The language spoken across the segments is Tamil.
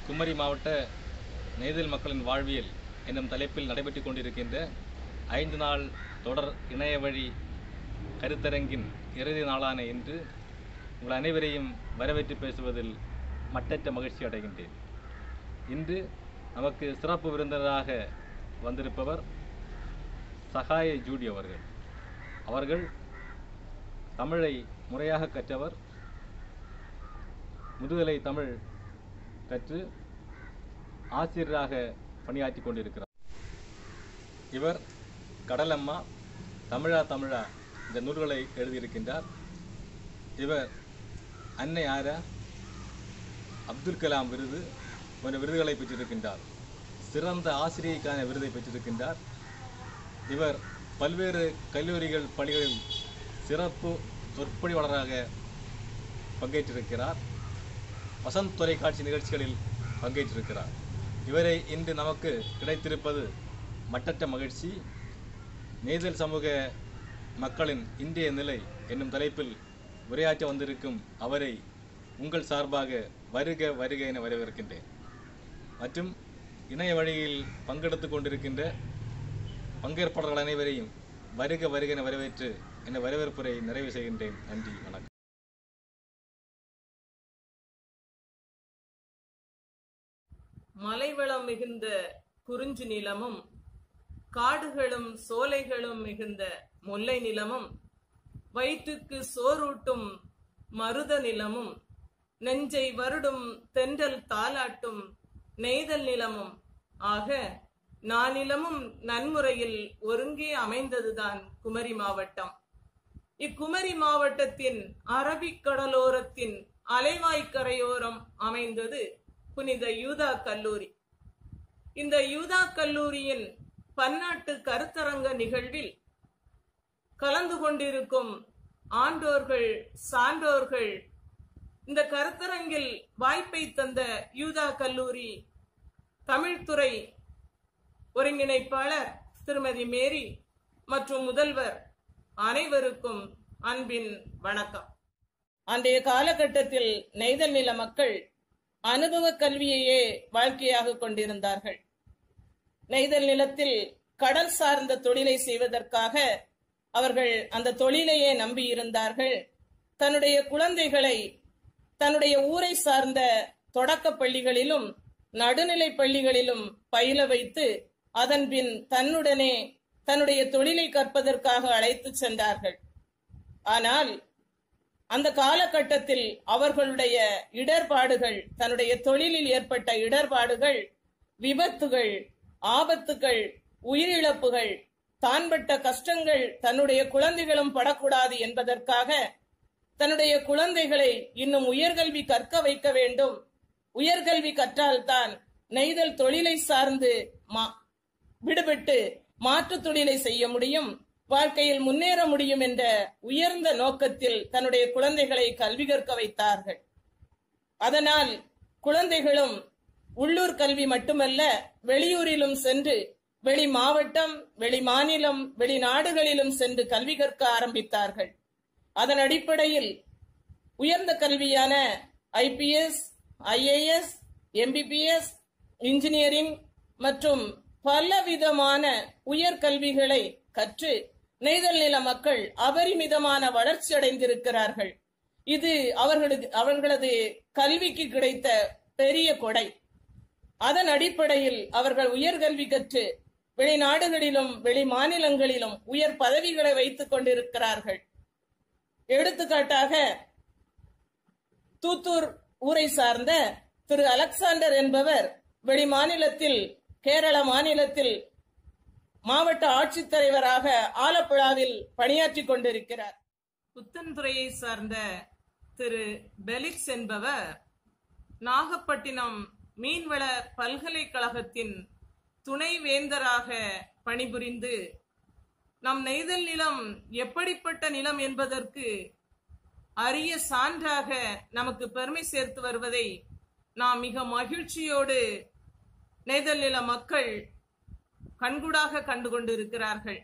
குமரி மாவட்ட நெய்தல் மக்களின் வாழ்வியல் என்னும் தலைப்பில் நடைபெற்றுக் கொண்டிருக்கின்ற ஐந்து நாள் தொடர் இணைய வழி கருத்தரங்கின் இறுதி நாளான இன்று உங்கள் அனைவரையும் வரவேற்று பேசுவதில் மட்டற்ற மகிழ்ச்சி அடைகின்றேன் இன்று நமக்கு சிறப்பு விருந்தினராக வந்திருப்பவர் சகாய ஜூடி அவர்கள் அவர்கள் தமிழை முறையாக கற்றவர் முதுகலை தமிழ் கற்று ஆசிரியராக பணியாற்றி கொண்டிருக்கிறார் இவர் கடலம்மா தமிழா தமிழா இந்த நூல்களை எழுதியிருக்கின்றார் இவர் அன்னை ஆரா அப்துல் கலாம் விருது போன்ற விருதுகளை பெற்றிருக்கின்றார் சிறந்த ஆசிரியைக்கான விருதை பெற்றிருக்கின்றார் இவர் பல்வேறு கல்லூரிகள் பள்ளிகளில் சிறப்பு சொற்பொழிவாளராக பங்கேற்றிருக்கிறார் வசந்த் தொலைக்காட்சி நிகழ்ச்சிகளில் பங்கேற்றிருக்கிறார் இவரை இன்று நமக்கு கிடைத்திருப்பது மட்டற்ற மகிழ்ச்சி நெய்தல் சமூக மக்களின் இன்றைய நிலை என்னும் தலைப்பில் உரையாற்ற வந்திருக்கும் அவரை உங்கள் சார்பாக வருக வருக என வரவேற்கின்றேன் மற்றும் இணைய வழியில் பங்கெடுத்துக் கொண்டிருக்கின்ற பங்கேற்பாளர்கள் அனைவரையும் வருக வருக என வரவேற்று என வரவேற்புரை நிறைவு செய்கின்றேன் நன்றி வணக்கம் மலைவளம் மிகுந்த குறிஞ்சி நிலமும் காடுகளும் சோலைகளும் மிகுந்த முல்லை நிலமும் வயிற்றுக்கு சோறூட்டும் மருத நிலமும் நெஞ்சை வருடும் தென்றல் தாலாட்டும் நெய்தல் நிலமும் ஆக நானிலமும் நன்முறையில் ஒருங்கே அமைந்ததுதான் குமரி மாவட்டம் இக்குமரி மாவட்டத்தின் அரபிக் கடலோரத்தின் அலைவாய்க்கரையோரம் அமைந்தது புனித யூதா கல்லூரி இந்த யூதா கல்லூரியின் பன்னாட்டு கருத்தரங்க நிகழ்வில் கலந்து கொண்டிருக்கும் ஆண்டோர்கள் சான்றோர்கள் இந்த கருத்தரங்கில் வாய்ப்பை தந்த யூதா கல்லூரி தமிழ்துறை ஒருங்கிணைப்பாளர் திருமதி மேரி மற்றும் முதல்வர் அனைவருக்கும் அன்பின் வணக்கம் அன்றைய காலகட்டத்தில் நெய்தல் நில மக்கள் அனுபவ கல்வியையே வாழ்க்கையாக கொண்டிருந்தார்கள் நெய்தல் நிலத்தில் கடல் சார்ந்த தொழிலை செய்வதற்காக அவர்கள் அந்த தொழிலையே நம்பியிருந்தார்கள் தன்னுடைய குழந்தைகளை தன்னுடைய ஊரை சார்ந்த தொடக்க பள்ளிகளிலும் நடுநிலை பள்ளிகளிலும் பயில வைத்து அதன்பின் தன்னுடனே தன்னுடைய தொழிலை கற்பதற்காக அழைத்து சென்றார்கள் ஆனால் அந்த காலகட்டத்தில் அவர்களுடைய இடர்பாடுகள் தன்னுடைய தொழிலில் ஏற்பட்ட இடர்பாடுகள் விபத்துகள் ஆபத்துகள் உயிரிழப்புகள் தான்பட்ட கஷ்டங்கள் தன்னுடைய குழந்தைகளும் படக்கூடாது என்பதற்காக தன்னுடைய குழந்தைகளை இன்னும் உயர்கல்வி கற்க வைக்க வேண்டும் உயர்கல்வி கற்றால்தான் நெய்தல் தொழிலை சார்ந்து மா- விடுபட்டு மாற்று தொழிலை செய்ய முடியும் வாழ்க்கையில் முன்னேற முடியும் என்ற உயர்ந்த நோக்கத்தில் தன்னுடைய குழந்தைகளை கல்வி கற்க வைத்தார்கள் அதனால் குழந்தைகளும் உள்ளூர் கல்வி மட்டுமல்ல வெளியூரிலும் சென்று வெளி மாவட்டம் வெளி மாநிலம் வெளிநாடுகளிலும் சென்று கல்வி கற்க ஆரம்பித்தார்கள் அதன் அடிப்படையில் உயர்ந்த கல்வியான ஐபிஎஸ் ஐஏஎஸ் எம்பிபிஎஸ் இன்ஜினியரிங் மற்றும் பலவிதமான உயர்கல்விகளை கற்று நெய்தல் நில மக்கள் அபரிமிதமான வளர்ச்சி அடைந்திருக்கிறார்கள் இது அவர்களது அவர்களது கல்விக்கு கிடைத்த பெரிய கொடை அதன் அடிப்படையில் அவர்கள் உயர்கல்வி கற்று வெளிநாடுகளிலும் வெளி மாநிலங்களிலும் உயர் பதவிகளை வைத்துக் கொண்டிருக்கிறார்கள் எடுத்துக்காட்டாக தூத்தூர் ஊரை சார்ந்த திரு அலெக்சாண்டர் என்பவர் வெளி மாநிலத்தில் கேரள மாநிலத்தில் மாவட்ட ஆட்சித்தலைவராக ஆலப்புழாவில் பணியாற்றிக் கொண்டிருக்கிறார் புத்தன்துறையை சார்ந்த திரு பெலிக்ஸ் என்பவர் நாகப்பட்டினம் மீன்வள பல்கலைக்கழகத்தின் துணைவேந்தராக பணிபுரிந்து நம் நெய்தல் நிலம் எப்படிப்பட்ட நிலம் என்பதற்கு அரிய சான்றாக நமக்கு பெருமை சேர்த்து வருவதை நாம் மிக மகிழ்ச்சியோடு நெய்தல் நில மக்கள் கண்கூடாக கண்டு கொண்டிருக்கிறார்கள்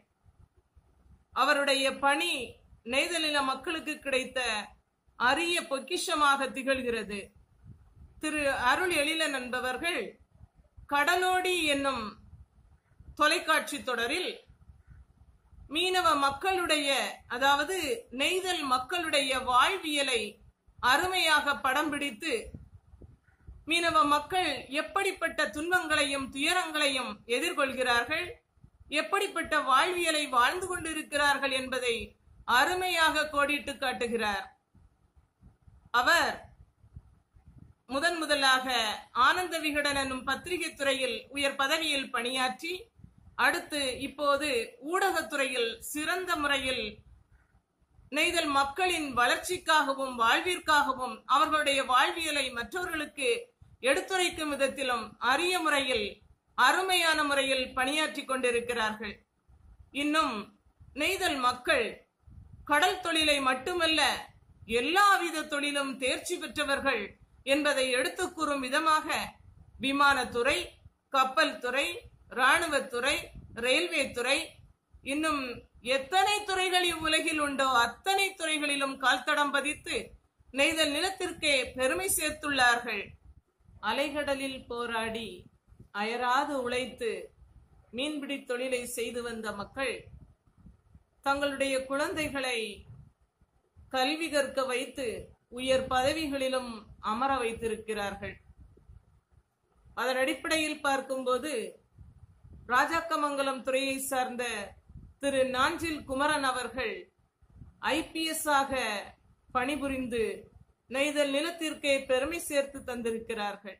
அவருடைய பணி நெய்தல் நில மக்களுக்கு கிடைத்த அரிய பொக்கிஷமாக திகழ்கிறது திரு அருள் எழிலன் என்பவர்கள் கடலோடி என்னும் தொலைக்காட்சி தொடரில் மீனவ மக்களுடைய அதாவது நெய்தல் மக்களுடைய வாழ்வியலை அருமையாக படம் பிடித்து மீனவ மக்கள் எப்படிப்பட்ட துன்பங்களையும் துயரங்களையும் எதிர்கொள்கிறார்கள் எப்படிப்பட்ட வாழ்வியலை வாழ்ந்து கொண்டிருக்கிறார்கள் என்பதை அருமையாக கோடிட்டு காட்டுகிறார் அவர் முதன் முதலாக ஆனந்த விகடன் என்னும் பத்திரிகை துறையில் உயர் பதவியில் பணியாற்றி அடுத்து இப்போது ஊடகத்துறையில் சிறந்த முறையில் நெய்தல் மக்களின் வளர்ச்சிக்காகவும் வாழ்விற்காகவும் அவர்களுடைய வாழ்வியலை மற்றவர்களுக்கு எடுத்துரைக்கும் விதத்திலும் அரிய முறையில் அருமையான முறையில் பணியாற்றி கொண்டிருக்கிறார்கள் இன்னும் நெய்தல் மக்கள் கடல் தொழிலை மட்டுமல்ல எல்லாவித தொழிலும் தேர்ச்சி பெற்றவர்கள் என்பதை எடுத்துக் கூறும் விதமாக விமானத்துறை கப்பல் துறை இராணுவத்துறை ரயில்வே துறை இன்னும் எத்தனை துறைகள் இவ்வுலகில் உண்டோ அத்தனை துறைகளிலும் கால்தடம் பதித்து நெய்தல் நிலத்திற்கே பெருமை சேர்த்துள்ளார்கள் அலைகடலில் போராடி அயராது உழைத்து மீன்பிடி தொழிலை செய்து வந்த மக்கள் தங்களுடைய குழந்தைகளை கல்வி கற்க வைத்து உயர் பதவிகளிலும் அமர வைத்திருக்கிறார்கள் அதன் அடிப்படையில் பார்க்கும்போது ராஜாக்கமங்கலம் துறையை சார்ந்த திரு நாஞ்சில் குமரன் அவர்கள் ஐபிஎஸ் ஆக பணிபுரிந்து நெய்தல் நிலத்திற்கே பெருமை சேர்த்து தந்திருக்கிறார்கள்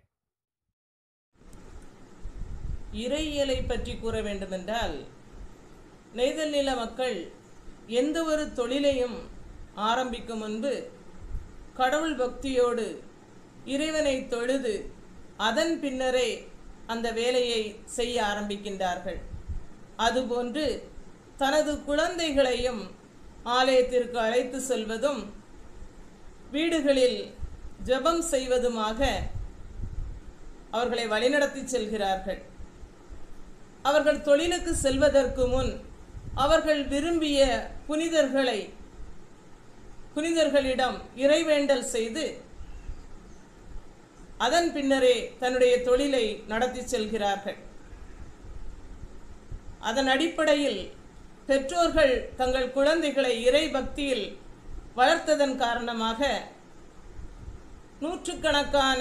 இறையியலை பற்றி கூற வேண்டுமென்றால் நெய்தல் நில மக்கள் எந்த ஒரு தொழிலையும் ஆரம்பிக்கும் முன்பு கடவுள் பக்தியோடு இறைவனை தொழுது அதன் பின்னரே அந்த வேலையை செய்ய ஆரம்பிக்கின்றார்கள் அதுபோன்று தனது குழந்தைகளையும் ஆலயத்திற்கு அழைத்து செல்வதும் வீடுகளில் ஜெபம் செய்வதுமாக அவர்களை வழிநடத்தி செல்கிறார்கள் அவர்கள் தொழிலுக்கு செல்வதற்கு முன் அவர்கள் விரும்பிய புனிதர்களை புனிதர்களிடம் இறைவேண்டல் செய்து அதன் பின்னரே தன்னுடைய தொழிலை நடத்தி செல்கிறார்கள் அதன் அடிப்படையில் பெற்றோர்கள் தங்கள் குழந்தைகளை இறை பக்தியில் வளர்த்ததன் காரணமாக நூற்றுக்கணக்கான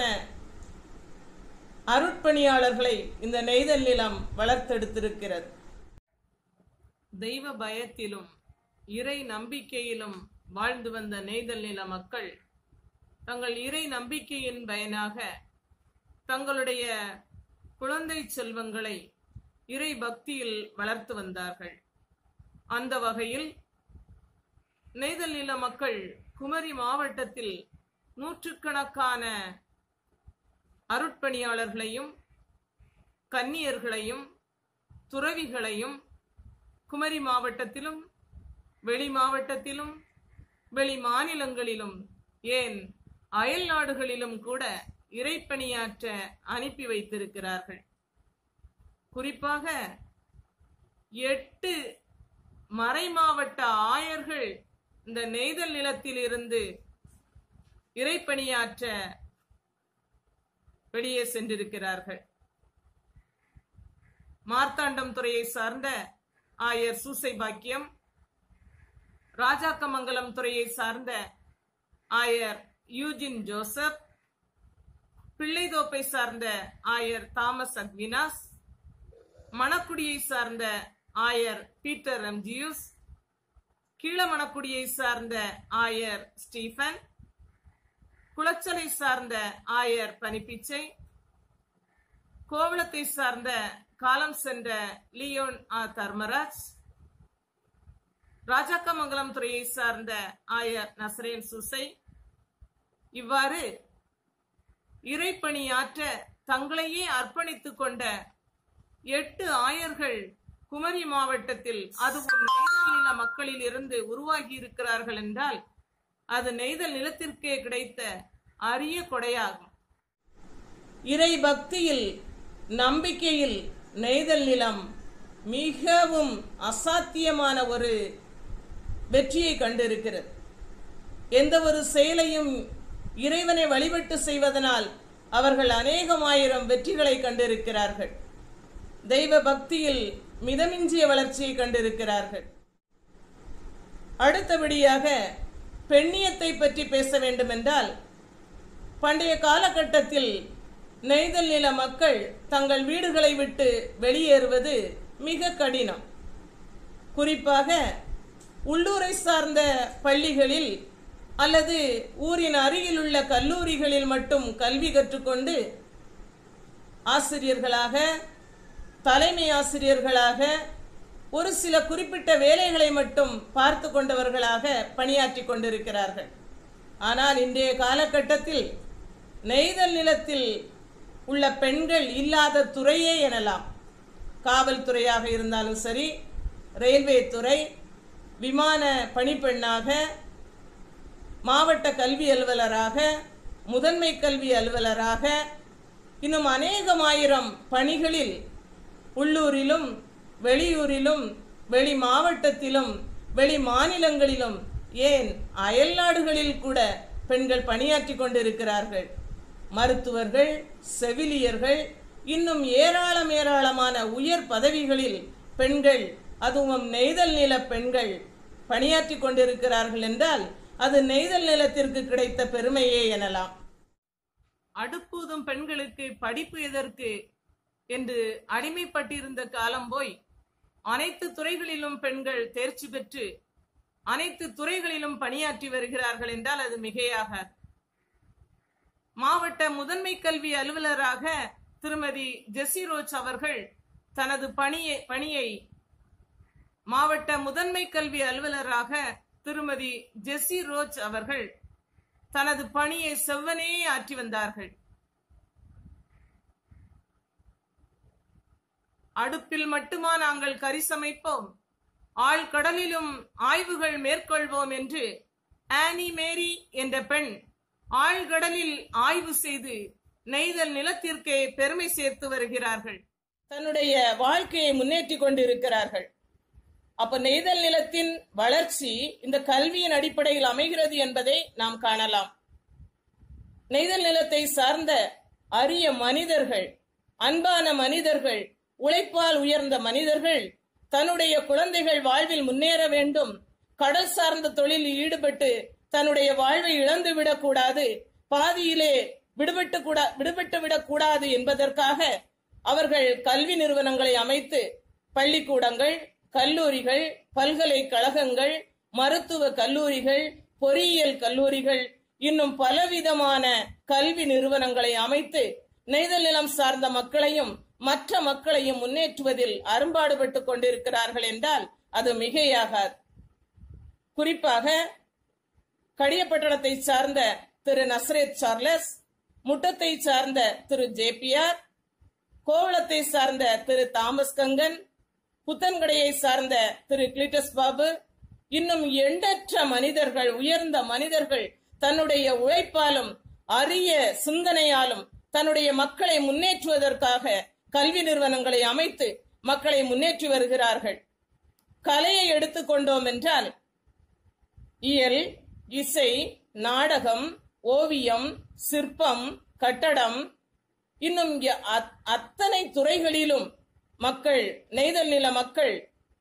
அருட்பணியாளர்களை இந்த நெய்தல் நிலம் வளர்த்தெடுத்திருக்கிறது தெய்வ பயத்திலும் இறை நம்பிக்கையிலும் வாழ்ந்து வந்த நெய்தல் நில மக்கள் தங்கள் இறை நம்பிக்கையின் பயனாக தங்களுடைய குழந்தை செல்வங்களை இறை பக்தியில் வளர்த்து வந்தார்கள் அந்த வகையில் நெய்தல் நில மக்கள் குமரி மாவட்டத்தில் நூற்றுக்கணக்கான அருட்பணியாளர்களையும் கன்னியர்களையும் துறவிகளையும் குமரி மாவட்டத்திலும் வெளி மாவட்டத்திலும் வெளி மாநிலங்களிலும் ஏன் அயல் நாடுகளிலும் கூட இறைப்பணியாற்ற அனுப்பி வைத்திருக்கிறார்கள் குறிப்பாக எட்டு மறைமாவட்ட ஆயர்கள் இந்த நெய்தல் நிலத்திலிருந்து இறைப்பணியாற்ற வெளியே சென்றிருக்கிறார்கள் மார்த்தாண்டம் துறையை சார்ந்த ஆயர் சூசை பாக்கியம் ராஜாக்கமங்கலம் துறையை சார்ந்த ஆயர் யூஜின் ஜோசப் பிள்ளைதோப்பை சார்ந்த ஆயர் தாமஸ் அக்வினாஸ் மணக்குடியை சார்ந்த ஆயர் பீட்டர் எம்ஜியூஸ் கீழமணக்குடியை சார்ந்த ஆயர் ஸ்டீஃபன் குளச்சலை சார்ந்த ஆயர் பனிப்பிச்சை கோவளத்தை சார்ந்த காலம் சென்ற லியோன் ஆ தர்மராஜ் ராஜாக்கமங்கலம் துறையை சார்ந்த ஆயர் நசரேன் சுசை இவ்வாறு இறைப்பணியாற்ற தங்களையே அர்ப்பணித்துக் கொண்ட எட்டு ஆயர்கள் குமரி மாவட்டத்தில் அதுவும் நெய்தல் நில மக்களில் இருந்து உருவாகி இருக்கிறார்கள் என்றால் அது நெய்தல் நிலத்திற்கே கிடைத்த அரிய கொடையாகும் இறை பக்தியில் நம்பிக்கையில் நெய்தல் நிலம் மிகவும் அசாத்தியமான ஒரு வெற்றியை கண்டிருக்கிறது எந்த ஒரு செயலையும் இறைவனை வழிபட்டு செய்வதனால் அவர்கள் அநேகமாயிரம் வெற்றிகளை கண்டிருக்கிறார்கள் தெய்வ பக்தியில் மிதமிஞ்சிய வளர்ச்சியை கண்டிருக்கிறார்கள் அடுத்தபடியாக பெண்ணியத்தை பற்றி பேச வேண்டுமென்றால் பண்டைய காலகட்டத்தில் நெய்தல் நில மக்கள் தங்கள் வீடுகளை விட்டு வெளியேறுவது மிக கடினம் குறிப்பாக உள்ளூரை சார்ந்த பள்ளிகளில் அல்லது ஊரின் அருகில் உள்ள கல்லூரிகளில் மட்டும் கல்வி கற்றுக்கொண்டு ஆசிரியர்களாக தலைமை ஆசிரியர்களாக ஒரு சில குறிப்பிட்ட வேலைகளை மட்டும் பார்த்து கொண்டவர்களாக பணியாற்றி கொண்டிருக்கிறார்கள் ஆனால் இன்றைய காலகட்டத்தில் நெய்தல் நிலத்தில் உள்ள பெண்கள் இல்லாத துறையே எனலாம் காவல்துறையாக இருந்தாலும் சரி ரயில்வே துறை விமான பணிப்பெண்ணாக மாவட்ட கல்வி அலுவலராக முதன்மை கல்வி அலுவலராக இன்னும் அநேகமாயிரம் பணிகளில் உள்ளூரிலும் வெளியூரிலும் வெளி மாவட்டத்திலும் வெளி மாநிலங்களிலும் ஏன் அயல் நாடுகளில் கூட பெண்கள் பணியாற்றி கொண்டிருக்கிறார்கள் மருத்துவர்கள் செவிலியர்கள் இன்னும் ஏராளம் ஏராளமான உயர் பதவிகளில் பெண்கள் அதுவும் நெய்தல் நில பெண்கள் பணியாற்றி கொண்டிருக்கிறார்கள் என்றால் அது நெய்தல் நிலத்திற்கு கிடைத்த பெருமையே எனலாம் அடுப்பூதும் பெண்களுக்கு படிப்பு எதற்கு என்று அடிமைப்பட்டிருந்த காலம் போய் அனைத்து துறைகளிலும் பெண்கள் தேர்ச்சி பெற்று அனைத்து துறைகளிலும் பணியாற்றி வருகிறார்கள் என்றால் அது மிகையாக மாவட்ட முதன்மை கல்வி அலுவலராக திருமதி ஜெசி ரோச் அவர்கள் தனது பணியை பணியை மாவட்ட முதன்மை கல்வி அலுவலராக திருமதி ஜெசி ரோச் அவர்கள் தனது பணியை செவ்வனே ஆற்றி வந்தார்கள் அடுப்பில் மட்டுமா நாங்கள் கறி சமைப்போம் ஆழ்கடலிலும் ஆய்வுகள் மேற்கொள்வோம் என்று ஆனி மேரி என்ற பெண் ஆழ்கடலில் ஆய்வு செய்து நெய்தல் நிலத்திற்கே பெருமை சேர்த்து வருகிறார்கள் தன்னுடைய வாழ்க்கையை முன்னேற்றி கொண்டிருக்கிறார்கள் அப்ப நெய்தல் நிலத்தின் வளர்ச்சி இந்த கல்வியின் அடிப்படையில் அமைகிறது என்பதை நாம் காணலாம் நெய்தல் நிலத்தை சார்ந்த அரிய மனிதர்கள் அன்பான மனிதர்கள் உழைப்பால் உயர்ந்த மனிதர்கள் தன்னுடைய குழந்தைகள் வாழ்வில் முன்னேற வேண்டும் கடல் சார்ந்த தொழிலில் ஈடுபட்டு தன்னுடைய வாழ்வை இழந்து விடக்கூடாது பாதியிலே விடுபட்டு கூட விடுபட்டு விடக்கூடாது என்பதற்காக அவர்கள் கல்வி நிறுவனங்களை அமைத்து பள்ளிக்கூடங்கள் கல்லூரிகள் பல்கலைக்கழகங்கள் மருத்துவ கல்லூரிகள் பொறியியல் கல்லூரிகள் இன்னும் பலவிதமான கல்வி நிறுவனங்களை அமைத்து நெய்தல் நிலம் சார்ந்த மக்களையும் மற்ற மக்களையும் முன்னேற்றுவதில் அரும்பாடுபட்டு கொண்டிருக்கிறார்கள் என்றால் அது மிகையாகாது குறிப்பாக கடியப்பட்டணத்தை சார்ந்த திரு நஸ்ரேத் சார்லஸ் முட்டத்தை சார்ந்த திரு ஜேபிஆர் கோவளத்தை சார்ந்த திரு தாமஸ் கங்கன் புத்தன்கடையை சார்ந்த திரு கிளிட்டஸ் பாபு இன்னும் எண்ணற்ற மனிதர்கள் உயர்ந்த மனிதர்கள் தன்னுடைய உழைப்பாலும் அரிய சிந்தனையாலும் தன்னுடைய மக்களை முன்னேற்றுவதற்காக கல்வி நிறுவனங்களை அமைத்து மக்களை முன்னேற்றி வருகிறார்கள் கலையை எடுத்துக்கொண்டோம் என்றால் இயல் இசை நாடகம் ஓவியம் சிற்பம் கட்டடம் இன்னும் இங்க அத்- அத்தனை துறைகளிலும் மக்கள் நெய்தல் நில மக்கள்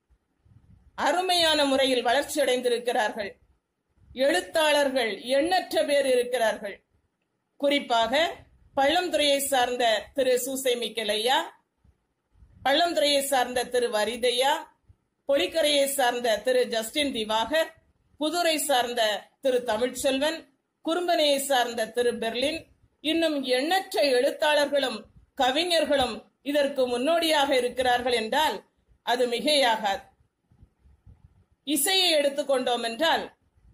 அருமையான முறையில் வளர்ச்சி அடைந்திருக்கிறார்கள் எழுத்தாளர்கள் எண்ணற்ற பேர் இருக்கிறார்கள் குறிப்பாக பள்ளம்துறையை சார்ந்த திரு சூசை மிக்கலையா பள்ளம்துறையை சார்ந்த திரு வரிதையா பொலிக்கரையை சார்ந்த திரு ஜஸ்டின் திவாகர் புதுரை சார்ந்த திரு தமிழ்ச்செல்வன் குறும்பனையை சார்ந்த திரு பெர்லின் இன்னும் எண்ணற்ற எழுத்தாளர்களும் கவிஞர்களும் இதற்கு முன்னோடியாக இருக்கிறார்கள் என்றால் அது மிகையாகாது இசையை எடுத்துக்கொண்டோம் என்றால்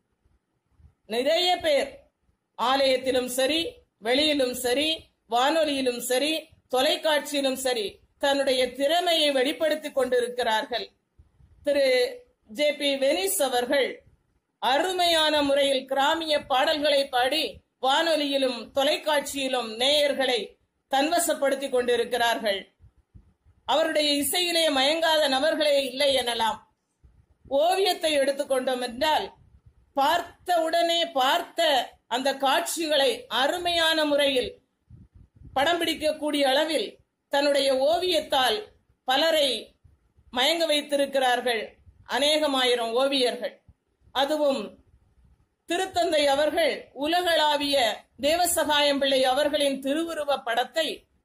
நிறைய பேர் ஆலயத்திலும் சரி வெளியிலும் சரி வானொலியிலும் சரி தொலைக்காட்சியிலும் சரி தன்னுடைய திறமையை வெளிப்படுத்திக் கொண்டிருக்கிறார்கள் திரு ஜே பி வெனிஸ் அவர்கள் அருமையான முறையில் கிராமிய பாடல்களை பாடி வானொலியிலும் தொலைக்காட்சியிலும் நேயர்களை தன்வசப்படுத்திக் கொண்டிருக்கிறார்கள் அவருடைய இசையிலே மயங்காத நபர்களே இல்லை எனலாம் ஓவியத்தை எடுத்துக்கொண்டோம் என்றால் பார்த்த உடனே பார்த்த அந்த காட்சிகளை அருமையான முறையில் படம் பிடிக்கக்கூடிய அளவில் தன்னுடைய ஓவியத்தால் பலரை மயங்க வைத்திருக்கிறார்கள் அநேகமாயிரம் ஓவியர்கள் அதுவும் திருத்தந்தை அவர்கள் உலகளாவிய தேவசகாயம் பிள்ளை அவர்களின் திருவுருவ படத்தை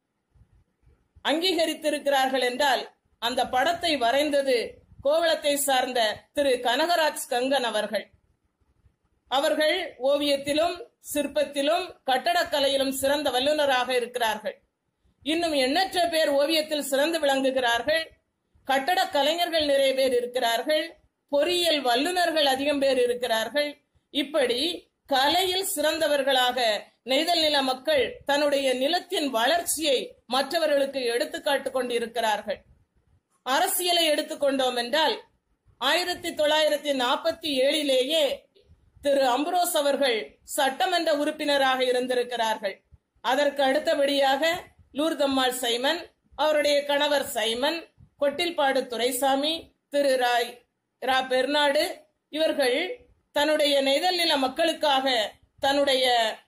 அங்கீகரித்திருக்கிறார்கள் என்றால் அந்த படத்தை வரைந்தது கோவளத்தை சார்ந்த திரு கனகராஜ் கங்கன் அவர்கள் அவர்கள் ஓவியத்திலும் சிற்பத்திலும் கட்டடக்கலையிலும் சிறந்த வல்லுநராக இருக்கிறார்கள் இன்னும் எண்ணற்ற பேர் ஓவியத்தில் சிறந்து விளங்குகிறார்கள் கட்டடக் கலைஞர்கள் நிறைய பேர் இருக்கிறார்கள் பொறியியல் வல்லுநர்கள் அதிகம் பேர் இருக்கிறார்கள் இப்படி கலையில் சிறந்தவர்களாக நெய்தல் நில மக்கள் தன்னுடைய நிலத்தின் வளர்ச்சியை மற்றவர்களுக்கு எடுத்துக்காட்டுக் கொண்டிருக்கிறார்கள் அரசியலை எடுத்துக்கொண்டோம் என்றால் ஆயிரத்தி தொள்ளாயிரத்தி நாற்பத்தி ஏழிலேயே திரு அம்புரோஸ் அவர்கள் சட்டமன்ற உறுப்பினராக இருந்திருக்கிறார்கள் அதற்கு அடுத்தபடியாக லூர்தம்மாள் சைமன் அவருடைய கணவர் சைமன் கொட்டில்பாடு துரைசாமி திரு ராய் ரா பெர்னாடு இவர்கள் தன்னுடைய நெய்தல் நில மக்களுக்காக தன்னுடைய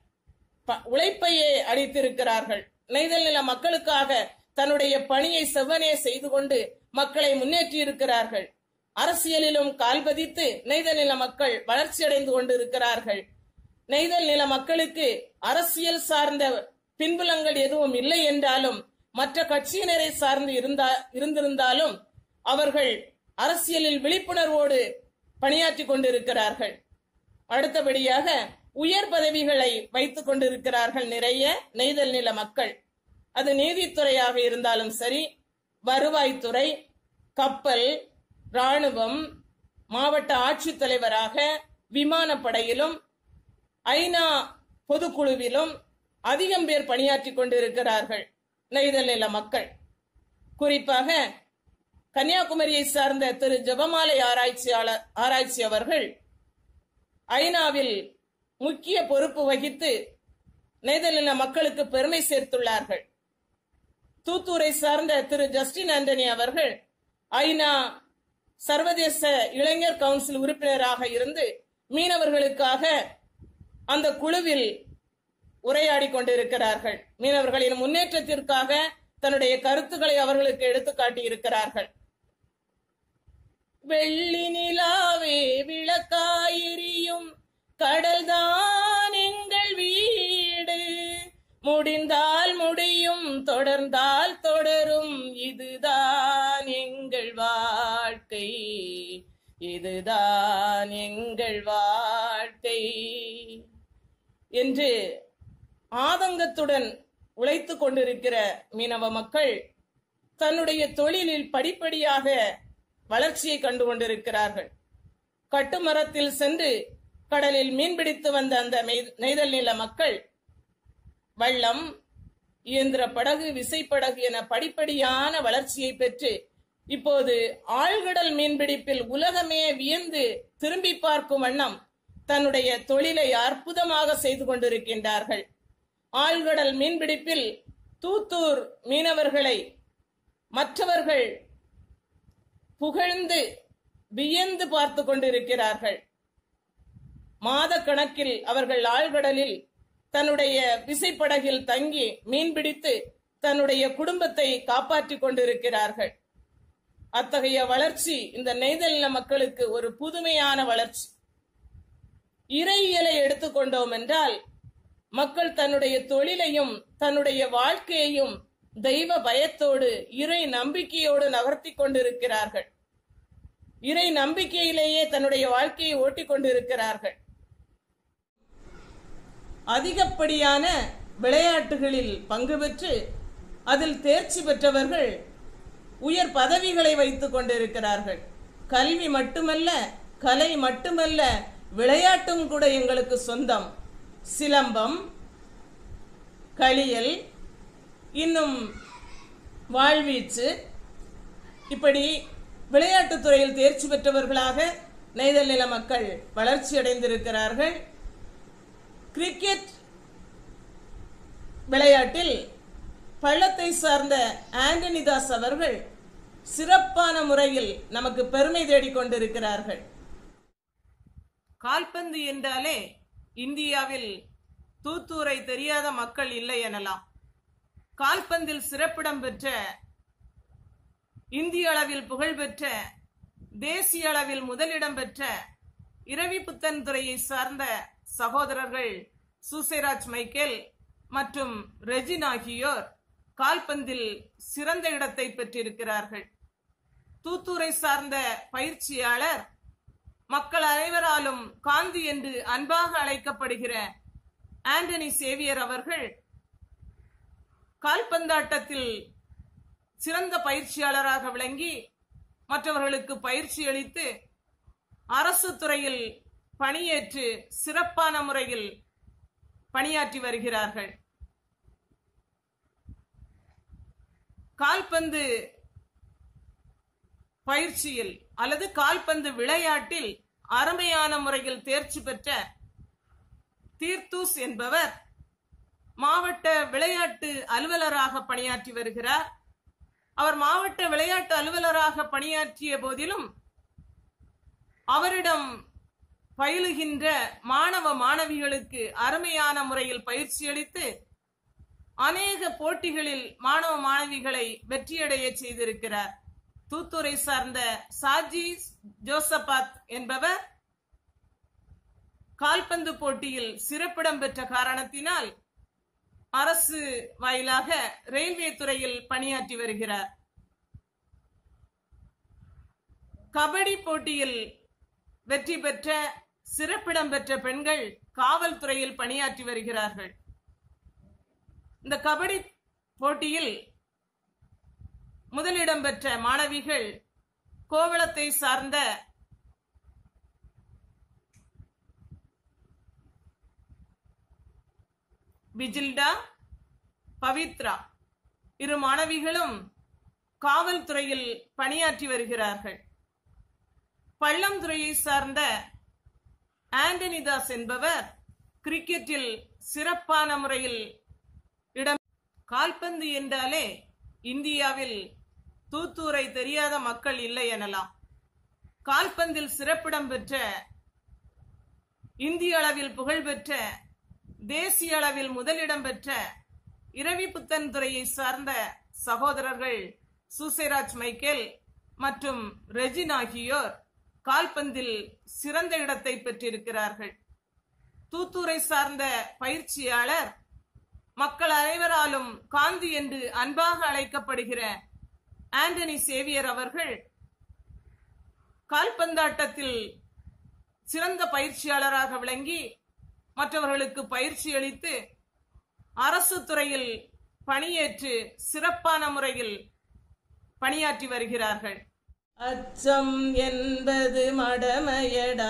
ப- உழைப்பையே அளித்திருக்கிறார்கள் நெய்தல் நில மக்களுக்காக தன்னுடைய பணியை செவ்வனே செய்து கொண்டு மக்களை முன்னேற்றி இருக்கிறார்கள் அரசியலிலும் கால் பதித்து நெய்தல் நில மக்கள் வளர்ச்சியடைந்து கொண்டிருக்கிறார்கள் நெய்தல் நில மக்களுக்கு அரசியல் சார்ந்த பின்புலங்கள் எதுவும் இல்லை என்றாலும் மற்ற கட்சியினரை சார்ந்து இருந்தா இருந்திருந்தாலும் அவர்கள் அரசியலில் விழிப்புணர்வோடு பணியாற்றி கொண்டிருக்கிறார்கள் அடுத்தபடியாக உயர் பதவிகளை வைத்துக் கொண்டிருக்கிறார்கள் நிறைய நெய்தல் நில மக்கள் அது நீதித்துறையாக இருந்தாலும் சரி வருவாய்த்துறை கப்பல் ராணுவம் மாவட்ட ஆட்சித்தலைவராக விமானப்படையிலும் ஐநா பொதுக்குழுவிலும் அதிகம் பேர் பணியாற்றி கொண்டிருக்கிறார்கள் நெய்தல் நில மக்கள் குறிப்பாக கன்னியாகுமரியை சார்ந்த திரு ஜெபமாலை ஆராய்ச்சியாளர் ஆராய்ச்சி அவர்கள் ஐநாவில் முக்கிய பொறுப்பு வகித்து நெய்தலின மக்களுக்கு பெருமை சேர்த்துள்ளார்கள் தூத்தூரை சார்ந்த திரு ஜஸ்டின் ஆண்டனி அவர்கள் ஐநா சர்வதேச இளைஞர் கவுன்சில் உறுப்பினராக இருந்து மீனவர்களுக்காக அந்த குழுவில் உரையாடி கொண்டிருக்கிறார்கள் மீனவர்களின் முன்னேற்றத்திற்காக தன்னுடைய கருத்துக்களை அவர்களுக்கு எடுத்துக்காட்டி இருக்கிறார்கள் வெள்ளி நிலாவே விளக்காயிரியும் கடல்தான் எங்கள் வீடு முடிந்தால் முடியும் தொடர்ந்தால் தொடரும் இதுதான் எங்கள் வாழ்க்கை இதுதான் எங்கள் வாழ்க்கை என்று ஆதங்கத்துடன் உழைத்துக் கொண்டிருக்கிற மீனவ மக்கள் தன்னுடைய தொழிலில் படிப்படியாக வளர்ச்சியை கண்டு கொண்டிருக்கிறார்கள் கட்டுமரத்தில் சென்று கடலில் மீன்பிடித்து வந்த அந்த மெய்- நெய்தல் நில மக்கள் வள்ளம் இயந்திர படகு விசைப்படகு என படிப்படியான வளர்ச்சியை பெற்று இப்போது ஆழ்கடல் மீன்பிடிப்பில் உலகமே வியந்து திரும்பி பார்க்கும் வண்ணம் தன்னுடைய தொழிலை அற்புதமாக செய்து கொண்டிருக்கின்றார்கள் ஆழ்கடல் மீன்பிடிப்பில் தூத்தூர் மீனவர்களை மற்றவர்கள் புகழ்ந்து வியந்து பார்த்து கொண்டிருக்கிறார்கள் மாத கணக்கில் அவர்கள் ஆழ்கடலில் தன்னுடைய விசைப்படகில் தங்கி மீன்பிடித்து தன்னுடைய குடும்பத்தை காப்பாற்றிக் கொண்டிருக்கிறார்கள் அத்தகைய வளர்ச்சி இந்த நெய்தல் நில மக்களுக்கு ஒரு புதுமையான வளர்ச்சி இறையியலை எடுத்துக்கொண்டோம் என்றால் மக்கள் தன்னுடைய தொழிலையும் தன்னுடைய வாழ்க்கையையும் தெய்வ பயத்தோடு இறை நம்பிக்கையோடு நகர்த்தி கொண்டிருக்கிறார்கள் இறை நம்பிக்கையிலேயே தன்னுடைய வாழ்க்கையை ஓட்டிக் கொண்டிருக்கிறார்கள் அதிகப்படியான விளையாட்டுகளில் பங்கு பெற்று அதில் தேர்ச்சி பெற்றவர்கள் உயர் பதவிகளை வைத்துக் கொண்டிருக்கிறார்கள் கல்வி மட்டுமல்ல கலை மட்டுமல்ல விளையாட்டும் கூட எங்களுக்கு சொந்தம் சிலம்பம் களியல் இன்னும் வாழ்வீச்சு இப்படி விளையாட்டுத் துறையில் தேர்ச்சி பெற்றவர்களாக நெய்தல் நில மக்கள் வளர்ச்சி அடைந்திருக்கிறார்கள் கிரிக்கெட் விளையாட்டில் பள்ளத்தை சார்ந்த ஆண்டனிதாஸ் அவர்கள் சிறப்பான முறையில் நமக்கு பெருமை தேடிக் கொண்டிருக்கிறார்கள் கால்பந்து என்றாலே இந்தியாவில் தூத்தூரை தெரியாத மக்கள் இல்லை எனலாம் கால்பந்தில் சிறப்பிடம் பெற்ற இந்திய அளவில் புகழ்பெற்ற தேசிய அளவில் முதலிடம் பெற்ற இரவி புத்தன் துறையை சார்ந்த சகோதரர்கள் சூசேராஜ் மைக்கேல் மற்றும் ரெஜின் ஆகியோர் கால்பந்தில் சிறந்த இடத்தை பெற்றிருக்கிறார்கள் தூத்தூரை சார்ந்த பயிற்சியாளர் மக்கள் அனைவராலும் காந்தி என்று அன்பாக அழைக்கப்படுகிற ஆண்டனி சேவியர் அவர்கள் கால்பந்தாட்டத்தில் சிறந்த பயிற்சியாளராக விளங்கி மற்றவர்களுக்கு பயிற்சி அளித்து அரசு துறையில் பணியேற்று சிறப்பான முறையில் பணியாற்றி வருகிறார்கள் கால்பந்து பயிற்சியில் அல்லது கால்பந்து விளையாட்டில் அருமையான முறையில் தேர்ச்சி பெற்ற தீர்த்தூஸ் என்பவர் மாவட்ட விளையாட்டு அலுவலராக பணியாற்றி வருகிறார் அவர் மாவட்ட விளையாட்டு அலுவலராக பணியாற்றிய போதிலும் அவரிடம் பயிலுகின்ற மாணவ மாணவிகளுக்கு அருமையான முறையில் பயிற்சி அளித்து அநேக போட்டிகளில் மாணவ மாணவிகளை வெற்றியடைய செய்திருக்கிறார் தூத்துரை சார்ந்த சாஜி ஜோசபாத் என்பவர் கால்பந்து போட்டியில் சிறப்பிடம் பெற்ற காரணத்தினால் அரசு வாயிலாக ரயில்வே துறையில் பணியாற்றி வருகிறார் கபடி போட்டியில் வெற்றி பெற்ற சிறப்பிடம் பெற்ற பெண்கள் காவல்துறையில் பணியாற்றி வருகிறார்கள் இந்த கபடி போட்டியில் முதலிடம் பெற்ற மாணவிகள் கோவளத்தை சார்ந்த விஜில்டா பவித்ரா இரு மாணவிகளும் காவல்துறையில் பணியாற்றி வருகிறார்கள் பள்ளம் துறையை சார்ந்த ஆண்டனிதாஸ் என்பவர் கிரிக்கெட்டில் சிறப்பான முறையில் இடம் கால்பந்து என்றாலே இந்தியாவில் தூத்தூரை தெரியாத மக்கள் இல்லை எனலாம் கால்பந்தில் சிறப்பிடம் பெற்ற இந்திய அளவில் புகழ்பெற்ற தேசிய அளவில் முதலிடம் பெற்ற இரவி புத்தன் துறையை சார்ந்த சகோதரர்கள் சூசேராஜ் மைக்கேல் மற்றும் ரெஜின் ஆகியோர் கால்பந்தில் சிறந்த இடத்தை பெற்றிருக்கிறார்கள் தூத்தூரை சார்ந்த பயிற்சியாளர் மக்கள் அனைவராலும் காந்தி என்று அன்பாக அழைக்கப்படுகிற ஆண்டனி சேவியர் அவர்கள் கால்பந்தாட்டத்தில் சிறந்த பயிற்சியாளராக விளங்கி மற்றவர்களுக்கு பயிற்சி அளித்து அரசு துறையில் பணியேற்று சிறப்பான முறையில் பணியாற்றி வருகிறார்கள் அச்சம் என்பது மடமையடா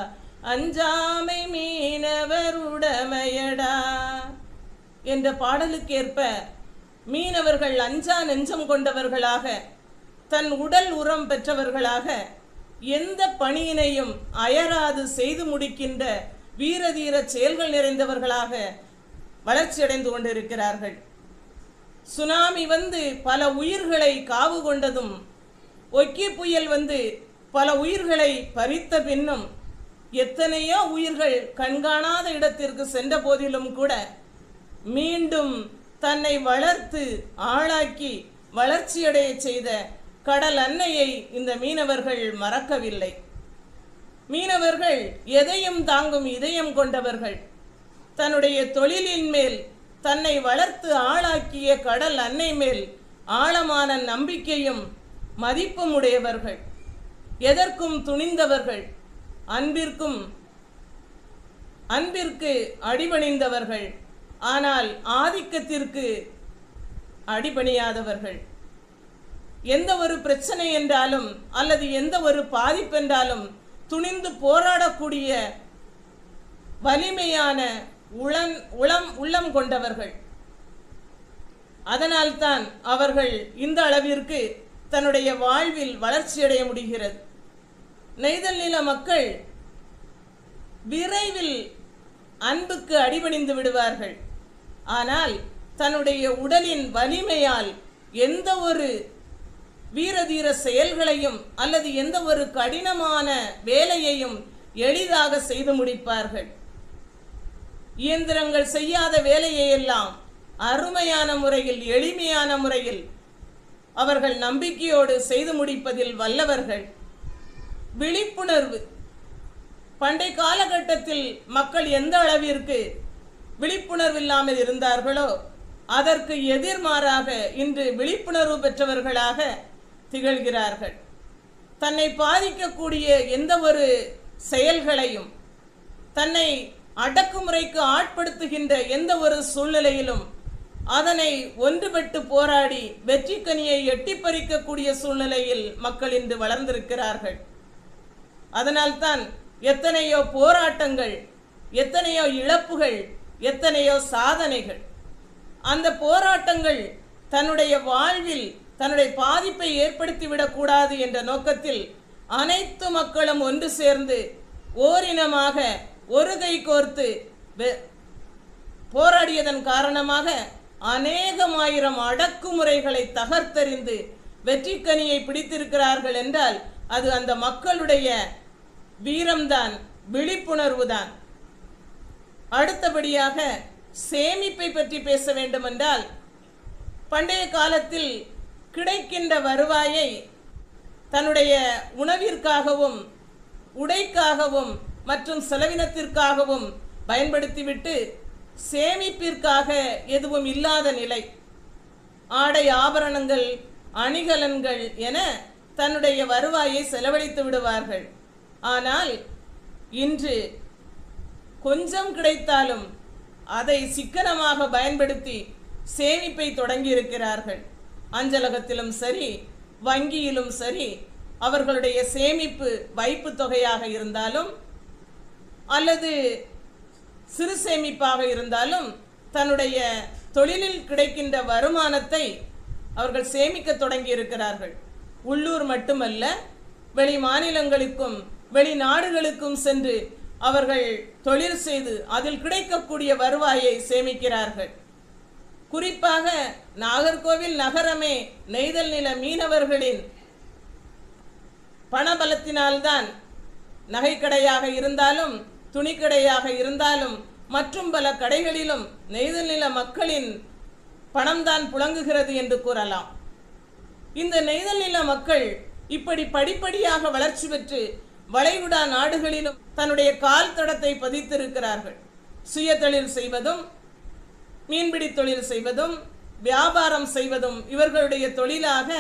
அஞ்சாமை மீனவர் உடமையடா என்ற பாடலுக்கேற்ப மீனவர்கள் அஞ்சா நெஞ்சம் கொண்டவர்களாக தன் உடல் உரம் பெற்றவர்களாக எந்த பணியினையும் அயராது செய்து முடிக்கின்ற வீரதீர செயல்கள் நிறைந்தவர்களாக வளர்ச்சியடைந்து கொண்டிருக்கிறார்கள் சுனாமி வந்து பல உயிர்களை காவு கொண்டதும் ஒக்கி புயல் வந்து பல உயிர்களை பறித்த பின்னும் எத்தனையோ உயிர்கள் கண்காணாத இடத்திற்கு சென்ற போதிலும் கூட மீண்டும் தன்னை வளர்த்து ஆளாக்கி வளர்ச்சியடைய செய்த கடல் அன்னையை இந்த மீனவர்கள் மறக்கவில்லை மீனவர்கள் எதையும் தாங்கும் இதயம் கொண்டவர்கள் தன்னுடைய தொழிலின் மேல் தன்னை வளர்த்து ஆளாக்கிய கடல் அன்னை மேல் ஆழமான நம்பிக்கையும் மதிப்பும் உடையவர்கள் எதற்கும் துணிந்தவர்கள் அன்பிற்கும் அன்பிற்கு அடிபணிந்தவர்கள் ஆனால் ஆதிக்கத்திற்கு அடிபணியாதவர்கள் எந்த ஒரு பிரச்சனை என்றாலும் அல்லது எந்த ஒரு பாதிப்பென்றாலும் துணிந்து போராடக்கூடிய வலிமையான உளம் உளம் உள்ளம் கொண்டவர்கள் அதனால்தான் அவர்கள் இந்த அளவிற்கு தன்னுடைய வாழ்வில் வளர்ச்சியடைய முடிகிறது நெய்தல் நில மக்கள் விரைவில் அன்புக்கு அடிபணிந்து விடுவார்கள் ஆனால் தன்னுடைய உடலின் வலிமையால் எந்த ஒரு வீரதீர செயல்களையும் அல்லது எந்த ஒரு கடினமான வேலையையும் எளிதாக செய்து முடிப்பார்கள் இயந்திரங்கள் செய்யாத வேலையை எல்லாம் அருமையான முறையில் எளிமையான முறையில் அவர்கள் நம்பிக்கையோடு செய்து முடிப்பதில் வல்லவர்கள் விழிப்புணர்வு பண்டை காலகட்டத்தில் மக்கள் எந்த அளவிற்கு விழிப்புணர்வு இல்லாமல் இருந்தார்களோ அதற்கு எதிர்மாறாக இன்று விழிப்புணர்வு பெற்றவர்களாக திகழ்கிறார்கள் தன்னை பாதிக்கக்கூடிய எந்த ஒரு செயல்களையும் தன்னை அடக்குமுறைக்கு ஆட்படுத்துகின்ற எந்த ஒரு சூழ்நிலையிலும் அதனை ஒன்றுபட்டு போராடி வெற்றி கனியை எட்டி பறிக்கக்கூடிய சூழ்நிலையில் மக்கள் இன்று வளர்ந்திருக்கிறார்கள் அதனால்தான் எத்தனையோ போராட்டங்கள் எத்தனையோ இழப்புகள் எத்தனையோ சாதனைகள் அந்த போராட்டங்கள் தன்னுடைய வாழ்வில் தன்னுடைய பாதிப்பை ஏற்படுத்திவிடக்கூடாது என்ற நோக்கத்தில் அனைத்து மக்களும் ஒன்று சேர்ந்து ஓரினமாக ஒரு கை கோர்த்து வெ- போராடியதன் காரணமாக அநேகமாயிரம் அடக்குமுறைகளை தகர்த்தெறிந்து வெற்றிக்கனியை பிடித்திருக்கிறார்கள் என்றால் அது அந்த மக்களுடைய வீரம்தான் விழிப்புணர்வுதான் அடுத்தபடியாக சேமிப்பை பற்றி பேச வேண்டுமென்றால் பண்டைய காலத்தில் கிடைக்கின்ற வருவாயை தன்னுடைய உணவிற்காகவும் உடைக்காகவும் மற்றும் செலவினத்திற்காகவும் பயன்படுத்திவிட்டு சேமிப்பிற்காக எதுவும் இல்லாத நிலை ஆடை ஆபரணங்கள் அணிகலன்கள் என தன்னுடைய வருவாயை செலவழித்து விடுவார்கள் ஆனால் இன்று கொஞ்சம் கிடைத்தாலும் அதை சிக்கனமாக பயன்படுத்தி சேமிப்பை தொடங்கி இருக்கிறார்கள் அஞ்சலகத்திலும் சரி வங்கியிலும் சரி அவர்களுடைய சேமிப்பு வைப்பு தொகையாக இருந்தாலும் அல்லது சிறு சேமிப்பாக இருந்தாலும் தன்னுடைய தொழிலில் கிடைக்கின்ற வருமானத்தை அவர்கள் சேமிக்க தொடங்கி இருக்கிறார்கள் உள்ளூர் மட்டுமல்ல வெளி மாநிலங்களுக்கும் வெளிநாடுகளுக்கும் சென்று அவர்கள் தொழில் செய்து அதில் கிடைக்கக்கூடிய வருவாயை சேமிக்கிறார்கள் குறிப்பாக நாகர்கோவில் நகரமே நெய்தல் நில மீனவர்களின் பணபலத்தினால்தான் நகைக்கடையாக இருந்தாலும் துணிக்கடையாக இருந்தாலும் மற்றும் பல கடைகளிலும் நெய்தல் நில மக்களின் பணம்தான் புழங்குகிறது என்று கூறலாம் இந்த நெய்தல் நில மக்கள் இப்படி படிப்படியாக வளர்ச்சி பெற்று வளைகுடா நாடுகளிலும் தன்னுடைய கால் தடத்தை பதித்திருக்கிறார்கள் சுய தொழில் செய்வதும் மீன்பிடி தொழில் செய்வதும் வியாபாரம் செய்வதும் இவர்களுடைய தொழிலாக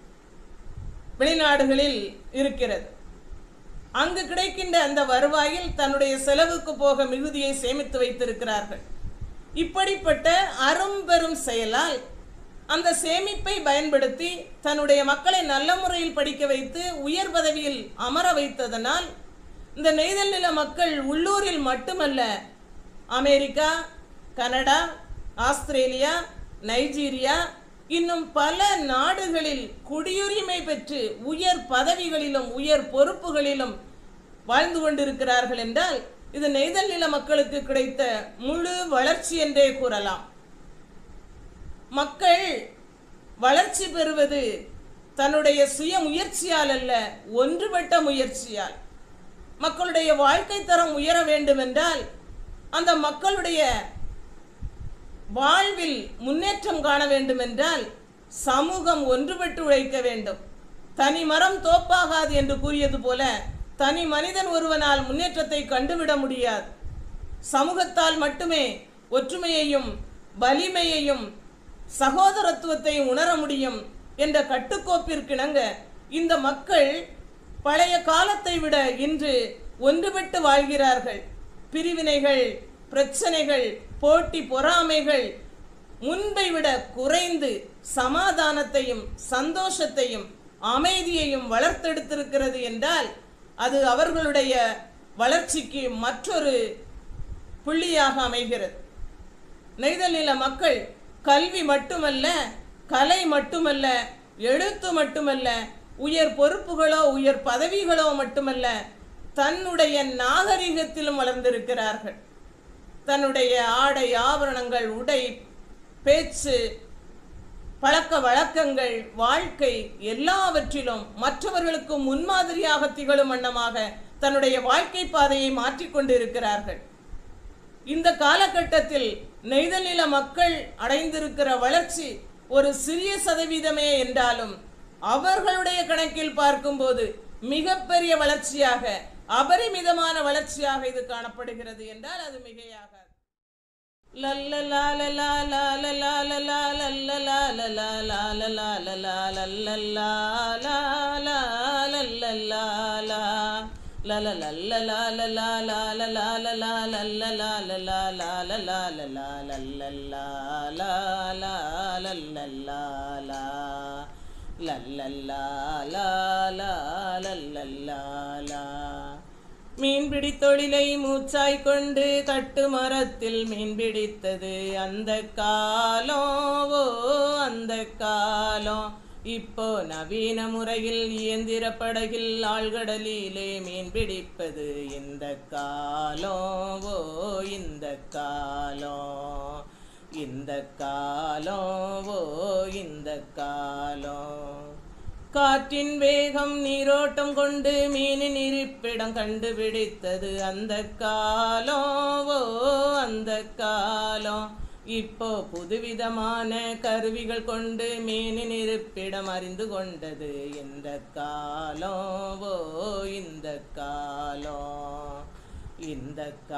வெளிநாடுகளில் இருக்கிறது அங்கு கிடைக்கின்ற அந்த வருவாயில் தன்னுடைய செலவுக்கு போக மிகுதியை சேமித்து வைத்திருக்கிறார்கள் இப்படிப்பட்ட அரும்பெரும் செயலால் அந்த சேமிப்பை பயன்படுத்தி தன்னுடைய மக்களை நல்ல முறையில் படிக்க வைத்து உயர் பதவியில் அமர வைத்ததனால் இந்த நெய்தல் நில மக்கள் உள்ளூரில் மட்டுமல்ல அமெரிக்கா கனடா ஆஸ்திரேலியா நைஜீரியா இன்னும் பல நாடுகளில் குடியுரிமை பெற்று உயர் பதவிகளிலும் உயர் பொறுப்புகளிலும் வாழ்ந்து கொண்டிருக்கிறார்கள் என்றால் இது நெய்தல் நில மக்களுக்கு கிடைத்த முழு வளர்ச்சி என்றே கூறலாம் மக்கள் வளர்ச்சி பெறுவது தன்னுடைய சுய முயற்சியால் அல்ல ஒன்றுபட்ட முயற்சியால் மக்களுடைய வாழ்க்கை தரம் உயர வேண்டும் என்றால் அந்த மக்களுடைய வாழ்வில் முன்னேற்றம் காண வேண்டும் என்றால் சமூகம் ஒன்றுபட்டு உழைக்க வேண்டும் தனி மரம் தோப்பாகாது என்று கூறியது போல தனி மனிதன் ஒருவனால் முன்னேற்றத்தை கண்டுவிட முடியாது சமூகத்தால் மட்டுமே ஒற்றுமையையும் வலிமையையும் சகோதரத்துவத்தையும் உணர முடியும் என்ற கட்டுக்கோப்பிற்கிணங்க இந்த மக்கள் பழைய காலத்தை விட இன்று ஒன்றுபட்டு வாழ்கிறார்கள் பிரிவினைகள் பிரச்சனைகள் போட்டி பொறாமைகள் முன்பை விட குறைந்து சமாதானத்தையும் சந்தோஷத்தையும் அமைதியையும் வளர்த்தெடுத்திருக்கிறது என்றால் அது அவர்களுடைய வளர்ச்சிக்கு மற்றொரு புள்ளியாக அமைகிறது நெய்தல் நில மக்கள் கல்வி மட்டுமல்ல கலை மட்டுமல்ல எழுத்து மட்டுமல்ல உயர் பொறுப்புகளோ உயர் பதவிகளோ மட்டுமல்ல தன்னுடைய நாகரிகத்திலும் வளர்ந்திருக்கிறார்கள் தன்னுடைய ஆடை ஆபரணங்கள் உடை பேச்சு பழக்க வழக்கங்கள் வாழ்க்கை எல்லாவற்றிலும் மற்றவர்களுக்கு முன்மாதிரியாக திகழும் வண்ணமாக தன்னுடைய வாழ்க்கை பாதையை மாற்றிக்கொண்டிருக்கிறார்கள் இந்த காலகட்டத்தில் நெய்தல் நில மக்கள் அடைந்திருக்கிற வளர்ச்சி ஒரு சிறிய சதவீதமே என்றாலும் அவர்களுடைய கணக்கில் பார்க்கும்போது மிகப்பெரிய வளர்ச்சியாக அபரிமிதமான வளர்ச்சியாக இது காணப்படுகிறது என்றால் அது மிகையாக மீன்பிடி தொழிலை மூச்சாய் கொண்டு கட்டு மரத்தில் மீன் பிடித்தது அந்த காலம் ஓ அந்த காலம் இப்போ நவீன முறையில் இயந்திர படகில் ஆழ்கடலிலே மீன் பிடிப்பது இந்த காலம் ஓ இந்த காலம் இந்த காலம் ஓ இந்த காலம் காற்றின் வேகம் நீரோட்டம் கொண்டு மீனின் இருப்பிடம் கண்டுபிடித்தது அந்த காலம் ஓ அந்த காலம் இப்போ புதுவிதமான கருவிகள் கொண்டு மீனின் இருப்பிடம் அறிந்து கொண்டது இந்த காலம் ஓ இந்த காலம் இந்த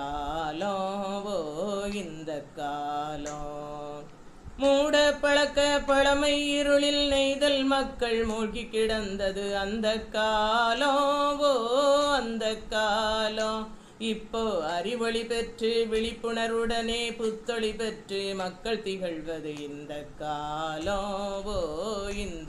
காலம் ஓ இந்த காலம் மூட பழக்க பழமை இருளில் நெய்தல் மக்கள் மூழ்கி கிடந்தது அந்த காலம் ஓ அந்த காலம் இப்போ அறிவொளி பெற்று விழிப்புணர்வுடனே புத்தொளி பெற்று மக்கள் திகழ்வது இந்த காலம் ஓ இந்த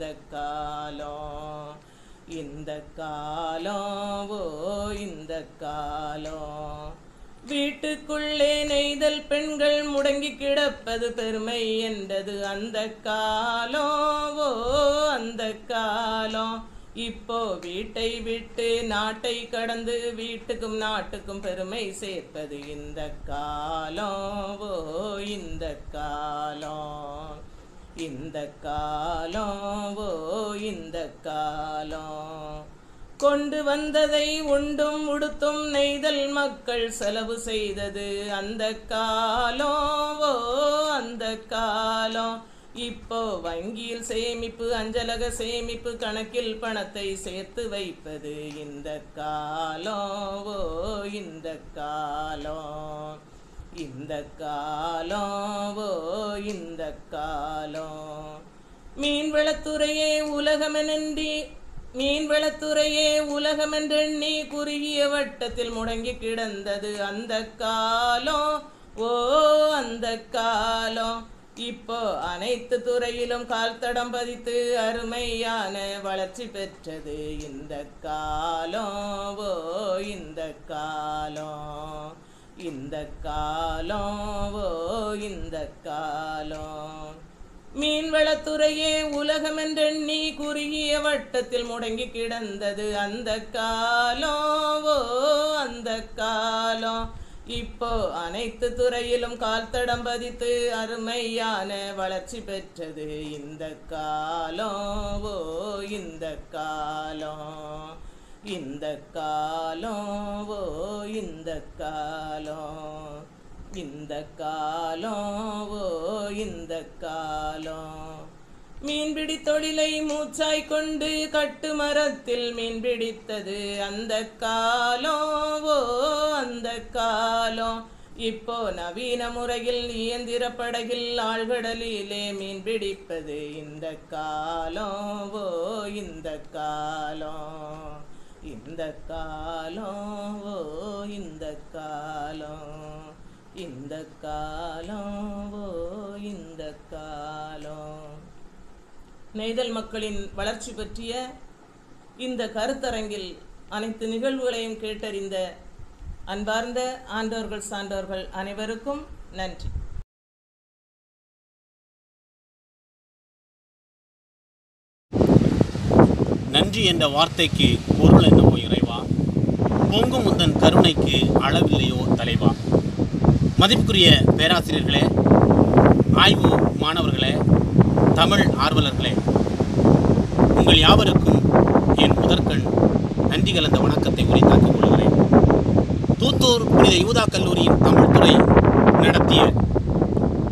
காலம் இந்த காலம் ஓ இந்த காலம் வீட்டுக்குள்ளே நெய்தல் பெண்கள் முடங்கி கிடப்பது பெருமை என்றது அந்த காலம் ஓ அந்த காலம் இப்போ வீட்டை விட்டு நாட்டை கடந்து வீட்டுக்கும் நாட்டுக்கும் பெருமை சேர்ப்பது இந்த காலம் ஓ இந்த காலம் இந்த காலம் ஓ இந்த காலம் கொண்டு வந்ததை உண்டும் உடுத்தும் நெய்தல் மக்கள் செலவு செய்தது அந்த காலம் ஓ அந்த காலம் இப்போ வங்கியில் சேமிப்பு அஞ்சலக சேமிப்பு கணக்கில் பணத்தை சேர்த்து வைப்பது இந்த காலம் ஓ இந்த காலம் இந்த காலம் ஓ இந்த காலம் மீன்வளத்துறையே உலகமெனன்றி மீன்வளத்துறையே உலகமென்றெண்ணி குறுகிய வட்டத்தில் முடங்கி கிடந்தது அந்த காலம் ஓ அந்த காலம் இப்போ அனைத்து துறையிலும் கால் தடம் பதித்து அருமையான வளர்ச்சி பெற்றது இந்த காலம் ஓ இந்த காலம் இந்த காலம் ஓ இந்த காலம் மீன்வளத்துறையே உலகமென்றெண்ணி குறுகிய வட்டத்தில் முடங்கி கிடந்தது அந்த காலம் ஓ அந்த காலம் இப்போ அனைத்து துறையிலும் கால் தடம் பதித்து அருமையான வளர்ச்சி பெற்றது இந்த காலம் ஓ இந்த காலம் இந்த காலம் ஓ இந்த காலம் இந்த காலம் ஓ இந்த காலம் மீன்பிடி தொழிலை மூச்சாய் கொண்டு கட்டு மரத்தில் மீன் பிடித்தது அந்த காலம் ஓ அந்த காலம் இப்போ நவீன முறையில் இயந்திர படகில் ஆழ்கடலிலே மீன் பிடிப்பது இந்த காலம் ஓ இந்த காலம் இந்த காலம் ஓ இந்த காலம் இந்த காலம் ஓ இந்த காலம் நெய்தல் மக்களின் வளர்ச்சி பற்றிய இந்த கருத்தரங்கில் அனைத்து நிகழ்வுகளையும் கேட்டறிந்த அன்பார்ந்த ஆண்டோர்கள் சான்றோர்கள் அனைவருக்கும் நன்றி நன்றி என்ற வார்த்தைக்கு பொருள் என்னவோ இறைவா பொங்கும் முந்தன் கருணைக்கு அளவில்லையோ தலைவா மதிப்புக்குரிய பேராசிரியர்களே ஆய்வு மாணவர்களே தமிழ் ஆர்வலர்களே உங்கள் யாவருக்கும் என் முதற்கண் நன்றி கலந்த வணக்கத்தை உரித்தாக்கிக் கொள்கிறேன் தூத்தூர் புனித யூதா கல்லூரியின் தமிழ் துறை நடத்திய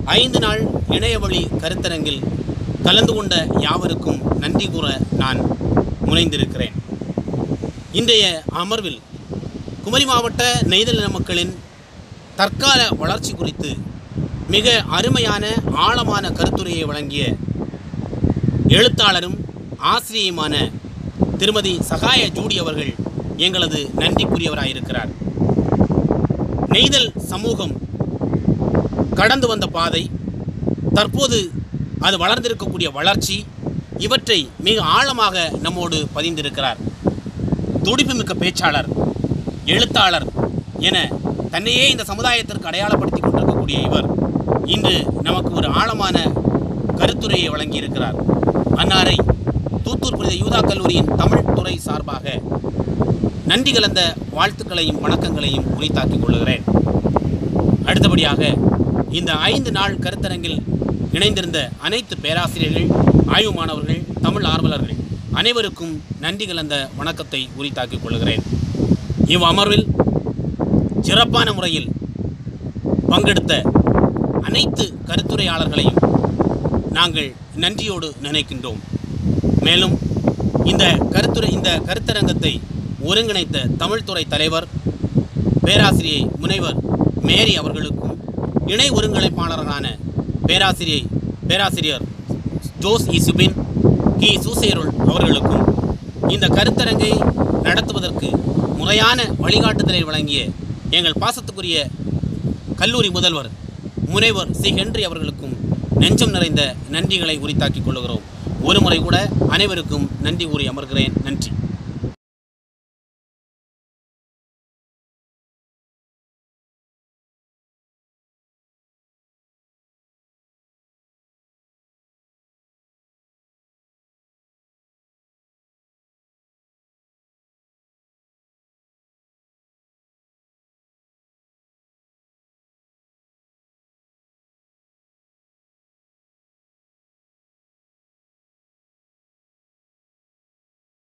ஐந்து நாள் இணையவழி கருத்தரங்கில் கலந்து கொண்ட யாவருக்கும் நன்றி கூற நான் முனைந்திருக்கிறேன் இன்றைய அமர்வில் குமரி மாவட்ட நெய்தல் இன மக்களின் தற்கால வளர்ச்சி குறித்து மிக அருமையான ஆழமான கருத்துரையை வழங்கிய எழுத்தாளரும் ஆசிரியையுமான திருமதி சகாய ஜூடி அவர்கள் எங்களது நன்றிக்குரியவராயிருக்கிறார் நெய்தல் சமூகம் கடந்து வந்த பாதை தற்போது அது வளர்ந்திருக்கக்கூடிய வளர்ச்சி இவற்றை மிக ஆழமாக நம்மோடு பதிந்திருக்கிறார் துடிப்புமிக்க பேச்சாளர் எழுத்தாளர் என தன்னையே இந்த சமுதாயத்திற்கு அடையாளப்படுத்தி கொண்டிருக்கக்கூடிய இவர் இன்று நமக்கு ஒரு ஆழமான கருத்துரையை வழங்கியிருக்கிறார் அன்னாரை தூத்தூர் புனித யூதா கல்லூரியின் தமிழ் துறை சார்பாக நன்றி கலந்த வாழ்த்துக்களையும் வணக்கங்களையும் உரித்தாக்கிக் கொள்கிறேன் அடுத்தபடியாக இந்த ஐந்து நாள் கருத்தரங்கில் இணைந்திருந்த அனைத்து பேராசிரியர்கள் ஆய்வு மாணவர்கள் தமிழ் ஆர்வலர்கள் அனைவருக்கும் நன்றி கலந்த வணக்கத்தை உரித்தாக்கிக் கொள்கிறேன் இவ் அமர்வில் சிறப்பான முறையில் பங்கெடுத்த அனைத்து கருத்துரையாளர்களையும் நாங்கள் நன்றியோடு நினைக்கின்றோம் மேலும் இந்த கருத்துரை இந்த கருத்தரங்கத்தை ஒருங்கிணைத்த தமிழ்துறை தலைவர் பேராசிரியை முனைவர் மேரி அவர்களுக்கும் இணை ஒருங்கிணைப்பாளரான பேராசிரியை பேராசிரியர் ஜோஸ் இசுபின் கி சூசேருள் அவர்களுக்கும் இந்த கருத்தரங்கை நடத்துவதற்கு முறையான வழிகாட்டுதலை வழங்கிய எங்கள் பாசத்துக்குரிய கல்லூரி முதல்வர் முனைவர் சி ஹென்றி அவர்களுக்கும் நெஞ்சம் நிறைந்த நன்றிகளை உரித்தாக்கிக் கொள்கிறோம் ஒருமுறை கூட அனைவருக்கும் நன்றி கூறி அமர்கிறேன் நன்றி